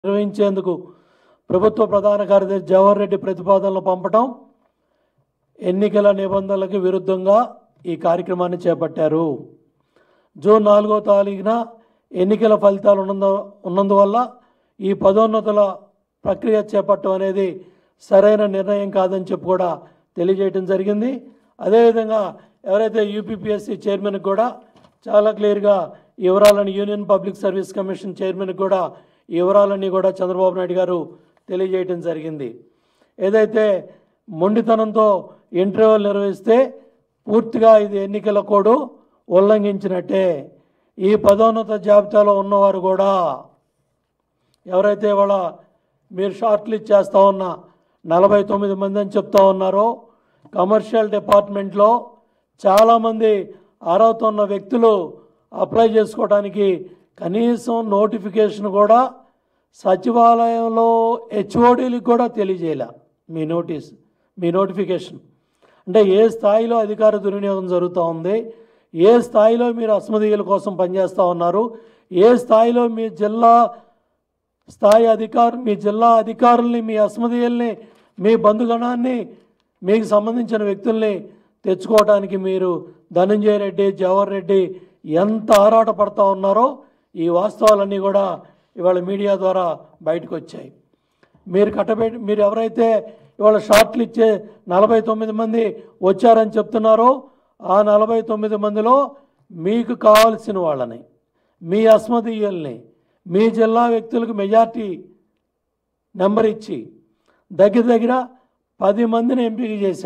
నిర్వహించేందుకు ప్రభుత్వ ప్రధాన కార్యదర్శి జవహర్ రెడ్డి ప్రతిపాదనలు పంపటం ఎన్నికల నిబంధనలకు విరుద్ధంగా ఈ కార్యక్రమాన్ని చేపట్టారు జూన్ నాలుగో తారీఖున ఎన్నికల ఫలితాలు ఉన్నందు ఉన్నందువల్ల ఈ పదోన్నతుల ప్రక్రియ చేపట్టడం అనేది సరైన నిర్ణయం కాదని చెప్పి కూడా తెలియజేయడం జరిగింది అదేవిధంగా ఎవరైతే యూపీపీఎస్సీ చైర్మన్కి కూడా చాలా క్లియర్గా ఈ వివరాలను యూనియన్ పబ్లిక్ సర్వీస్ కమిషన్ చైర్మన్కి కూడా ఈ వివరాలన్నీ కూడా చంద్రబాబు నాయుడు గారు తెలియజేయడం జరిగింది ఏదైతే మొండితనంతో ఇంటర్వ్యూలు నిర్వహిస్తే పూర్తిగా ఇది ఎన్నికల కోడ్ ఉల్లంఘించినట్టే ఈ పదోన్నత జాబితాలో ఉన్నవారు కూడా ఎవరైతే వాళ్ళ మీరు షార్ట్ లిస్ట్ చేస్తూ ఉన్న నలభై తొమ్మిది మంది అని చెప్తా ఉన్నారో కమర్షియల్ డిపార్ట్మెంట్లో చాలామంది అర్హత ఉన్న వ్యక్తులు అప్లై చేసుకోవడానికి కనీసం నోటిఫికేషన్ కూడా సచివాలయంలో హెచ్ఓడీలకు కూడా తెలియజేయాల మీ నోటీస్ మీ నోటిఫికేషన్ అంటే ఏ స్థాయిలో అధికార దుర్వినియోగం జరుగుతూ ఉంది ఏ స్థాయిలో మీరు అస్మదీయుల కోసం పనిచేస్తూ ఉన్నారు ఏ స్థాయిలో మీ జిల్లా స్థాయి అధికారు మీ జిల్లా అధికారుల్ని మీ అస్మదీయుల్ని మీ బంధుగణాన్ని మీకు సంబంధించిన వ్యక్తుల్ని తెచ్చుకోవడానికి మీరు ధనంజయ రెడ్డి జవహర్ రెడ్డి ఎంత ఆరాట పడతా ఉన్నారో ఈ వాస్తవాలన్నీ కూడా ఇవాళ మీడియా ద్వారా బయటకు వచ్చాయి మీరు కట్టబెట్టి మీరు ఎవరైతే ఇవాళ షార్ట్లు ఇచ్చే నలభై తొమ్మిది మంది వచ్చారని చెప్తున్నారో ఆ నలభై తొమ్మిది మందిలో మీకు కావాల్సిన వాళ్ళని మీ అస్మదీయుల్ని మీ జిల్లా వ్యక్తులకు మెజార్టీ నెంబర్ ఇచ్చి దగ్గర దగ్గర పది మందిని ఎంపిక చేశారు